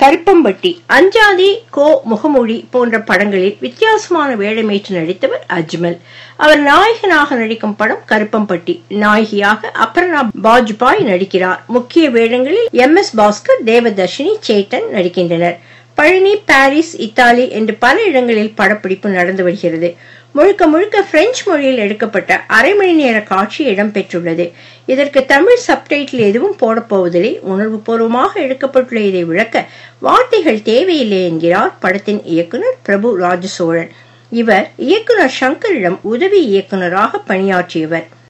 கருப்பம்பட்டி அஞ்சாதி கோ முகமொழி போன்ற படங்களில் வித்தியாசமான வேடமேற்று நடித்தவர் அஜ்மல் அவர் நாயகனாக நடிக்கும் படம் கருப்பம்பட்டி நாயகியாக அபர்ணா பாஜ்பாய் நடிக்கிறார் முக்கிய வேடங்களில் எம் எஸ் பாஸ்கர் தேவதர்ஷினி சேத்தன் நடிக்கின்றனர் பழனி பாரிஸ் இத்தாலி என்று பல இடங்களில் படப்பிடிப்பு நடந்து வருகிறது முழுக்க முழுக்க பிரெஞ்சு மொழியில் எடுக்கப்பட்ட அரை மணி நேர காட்சி இடம்பெற்றுள்ளது இதற்கு தமிழ் சப்டைட்டில் எதுவும் போடப்போவதில்லை உணர்வு பூர்வமாக எடுக்கப்பட்டுள்ள இதை விளக்க வார்த்தைகள் தேவையில்லை என்கிறார் படத்தின் இயக்குனர் பிரபு ராஜசோழன் இவர் இயக்குனர் சங்கரிடம் உதவி இயக்குனராக பணியாற்றியவர்